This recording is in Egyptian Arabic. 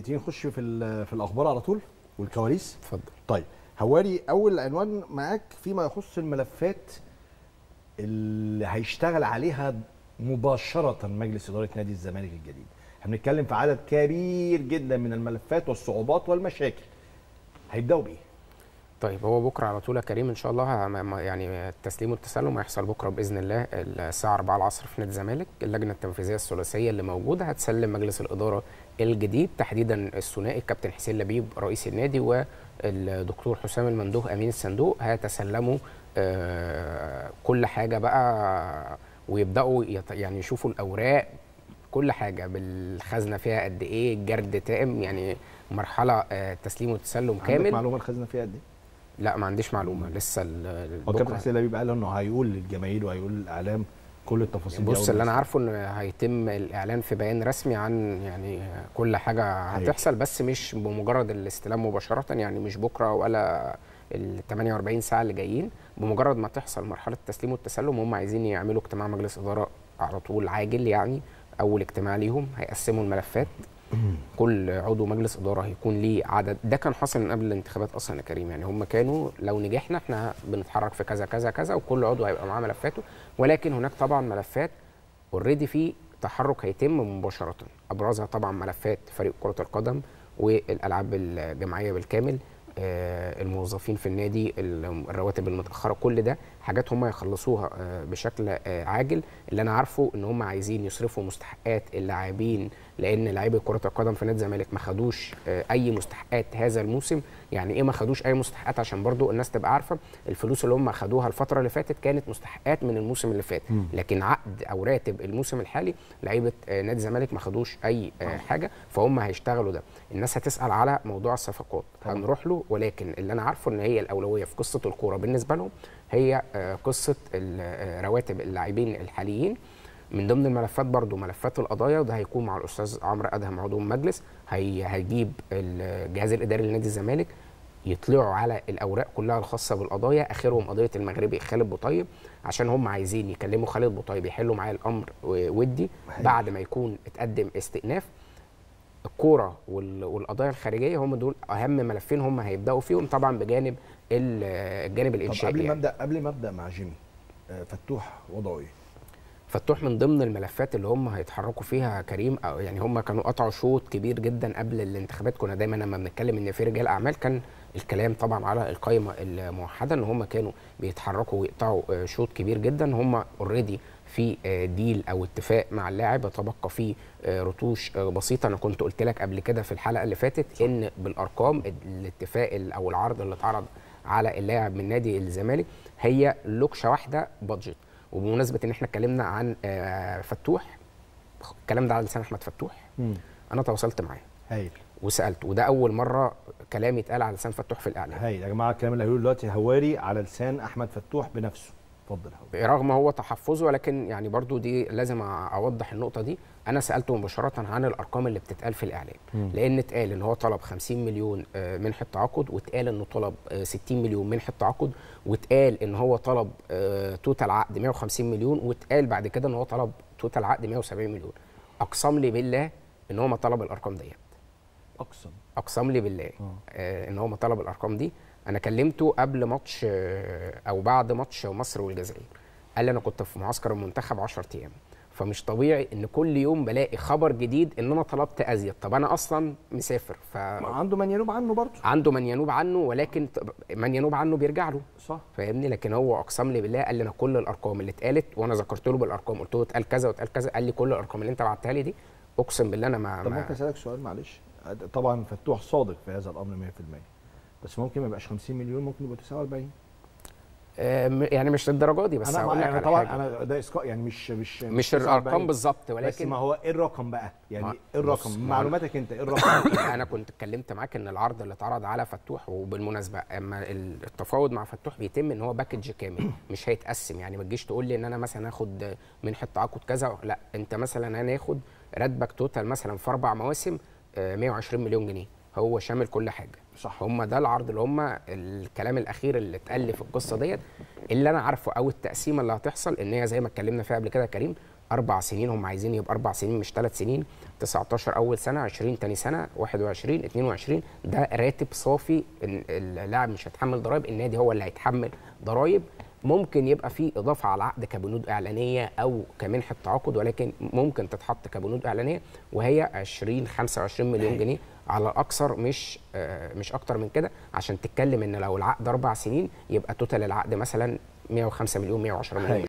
تيجي نخش في ال- في الاخبار على طول والكواليس اتفضل طيب هواري اول عنوان معاك فيما يخص الملفات اللي هيشتغل عليها مباشره مجلس اداره نادي الزمالك الجديد احنا بنتكلم في عدد كبير جدا من الملفات والصعوبات والمشاكل هيبداوا بايه طيب هو بكره على طول يا كريم ان شاء الله هم- هم- يعني التسليم والتسلم هيحصل بكره باذن الله الساعه 4 العصر في نادي الزمالك اللجنه التنفيذيه الثلاثيه اللي موجوده هتسلم مجلس الاداره الجديد تحديدا الثنائي الكابتن حسين لبيب رئيس النادي والدكتور حسام المندوه امين الصندوق هيتسلموا آه، كل حاجه بقى ويبداوا يط- يعني يشوفوا الاوراق كل حاجه بالخزنه فيها قد ايه الجرد تام يعني مرحله آه، تسليم وتسلم عندك كامل معلومه الخزنه فيها قد ايه لا ما عنديش معلومه لسه ال- هو كابتن بكرة. حسين لبيب قال انه هيقول للجماهير وهيقول للاعلام كل التفاصيل دي بص أول اللي ما انا عارفه ان هيتم الاعلان في بيان رسمي عن يعني كل حاجه هتحصل بس مش بمجرد الاستلام مباشره يعني مش بكره ولا ال 48 ساعه اللي جايين بمجرد ما تحصل مرحله التسليم والتسلم هم عايزين يعملوا اجتماع مجلس اداره على طول عاجل يعني اول اجتماع ليهم هيقسموا الملفات كل عضو مجلس اداره هيكون ليه عدد ده كان حاصل من قبل الانتخابات اصلا يا كريم يعني هم كانوا لو نجحنا احنا بنتحرك في كذا كذا كذا وكل عضو هيبقى معاه ملفاته ولكن هناك طبعا ملفات اوريدي في تحرك هيتم مباشره ابرزها طبعا ملفات فريق كره القدم والالعاب الجماعيه بالكامل آه، الموظفين في النادي ال- الرواتب المتاخره كل ده حاجات هم يخلصوها آه، بشكل آه، عاجل اللي انا عارفه ان هم عايزين يصرفوا مستحقات اللاعبين لان لاعبي كره القدم في نادي الزمالك ما خدوش آه، اي مستحقات هذا الموسم يعني ايه ما خدوش اي مستحقات عشان برضو الناس تبقى عارفه الفلوس اللي هم خدوها الفتره اللي فاتت كانت مستحقات من الموسم اللي فات مم. لكن عقد او راتب الموسم الحالي لعيبه آه، نادي الزمالك ما خدوش اي آه، حاجه فهم هيشتغلوا ده الناس هتسال على موضوع الصفقات طبعا. هنروح له ولكن اللي انا عارفه ان هي الاولويه في قصه الكوره بالنسبه لهم هي آه، قصه ال- آه، رواتب اللاعبين الحاليين من ضمن الملفات برضو ملفات القضايا وده هيكون مع الاستاذ عمرو ادهم عضو المجلس هي هيجيب الجهاز الاداري لنادي الزمالك يطلعوا على الاوراق كلها الخاصه بالقضايا اخرهم قضيه المغربي خالد بوطيب عشان هم عايزين يكلموا خالد بوطيب يحلوا معاه الامر ودي بعد ما يكون اتقدم استئناف الكوره وال- والقضايا الخارجيه هم دول اهم ملفين هم هيبداوا فيهم طبعا بجانب ال- الجانب طب الانشائي قبل ما يعني. ابدا قبل ما ابدا مع جيمي آه، فتوح وضعه ايه؟ فتوح من ضمن الملفات اللي هم هيتحركوا فيها كريم أو يعني هم كانوا قطعوا شوط كبير جدا قبل الانتخابات كنا دايما لما بنتكلم ان في رجال اعمال كان الكلام طبعا على القائمه الموحده ان هم كانوا بيتحركوا ويقطعوا آه، شوط كبير جدا هم اوريدي في آه، ديل او اتفاق مع اللاعب يتبقى فيه آه، رتوش آه، بسيطه انا كنت قلت لك قبل كده في الحلقه اللي فاتت ان بالارقام الاتفاق ال- او العرض اللي اتعرض على اللاعب من نادي الزمالك هي لوكشه واحده بادجت وبمناسبه ان احنا اتكلمنا عن آه، فتوح الكلام ده على لسان احمد فتوح مم. انا تواصلت معاه هايل وسالته وده اول مره كلام يتقال على لسان فتوح في الاعلام هايل يا جماعه الكلام اللي هيقوله دلوقتي هواري على لسان احمد فتوح بنفسه اتفضل هواري رغم هو تحفظه ولكن يعني برضو دي لازم اوضح النقطه دي انا سالته مباشره عن الارقام اللي بتتقال في الاعلام مم. لان اتقال ان هو طلب 50 مليون آه، منحه تعاقد واتقال انه طلب آه، 60 مليون منحه تعاقد واتقال ان هو طلب آه، توتال عقد 150 مليون واتقال بعد كده ان هو طلب توتال عقد 170 مليون اقسم لي بالله ان هو ما طلب الارقام ديت اقسم اقسم لي بالله آه. آه ان هو ما طلب الارقام دي انا كلمته قبل ماتش آه او بعد ماتش مصر والجزائر قال لي انا كنت في معسكر المنتخب 10 ايام فمش طبيعي ان كل يوم بلاقي خبر جديد ان انا طلبت ازيد طب انا اصلا مسافر ف ما عنده من ينوب عنه برضه عنده من ينوب عنه ولكن ط- من ينوب عنه بيرجع له صح فاهمني لكن هو اقسم لي بالله قال لي انا كل الارقام اللي اتقالت وانا ذكرت له بالارقام قلت له اتقال كذا واتقال كذا قال لي كل الارقام اللي انت بعتها لي دي اقسم بالله انا ما, طب ما ممكن اسالك سؤال معلش طبعا فتوح صادق في هذا الامر 100% بس ممكن ما يبقاش 50 مليون ممكن يبقى 49 آه م- يعني مش للدرجه دي بس انا هقول لك أنا على طبعا حاجة. انا ده اسقاط يعني مش مش مش 49 الارقام بالظبط بس ولكن ما هو ايه الرقم بقى يعني ما- ايه الرقم بص، ما هو- معلوماتك انت ايه الرقم انا كنت اتكلمت معاك ان العرض اللي اتعرض على فتوح وبالمناسبه اما ال- التفاوض مع فتوح بيتم ان هو باكج كامل مش هيتقسم يعني ما تجيش تقول لي ان انا مثلا هاخد منحه تعاقد كذا لا انت مثلا انا هاخد راتبك توتال مثلا في اربع مواسم آه، 120 مليون جنيه هو شامل كل حاجه صح هم ده العرض اللي هم الكلام الاخير اللي اتقال لي في القصه ديت اللي انا عارفه او التقسيمه اللي هتحصل ان هي زي ما اتكلمنا فيها قبل كده يا كريم اربع سنين هم عايزين يبقى اربع سنين مش ثلاث سنين 19 اول سنه 20 تاني سنه 21 22 ده راتب صافي ال- اللاعب مش هيتحمل ضرائب النادي هو اللي هيتحمل ضرائب ممكن يبقى في اضافه على العقد كبنود اعلانيه او كمنحه تعاقد ولكن ممكن تتحط كبنود اعلانيه وهي 20 25 مليون جنيه على الاكثر مش آه، مش اكتر من كده عشان تتكلم ان لو العقد اربع سنين يبقى توتال العقد مثلا 105 مليون 110 مليون هاي.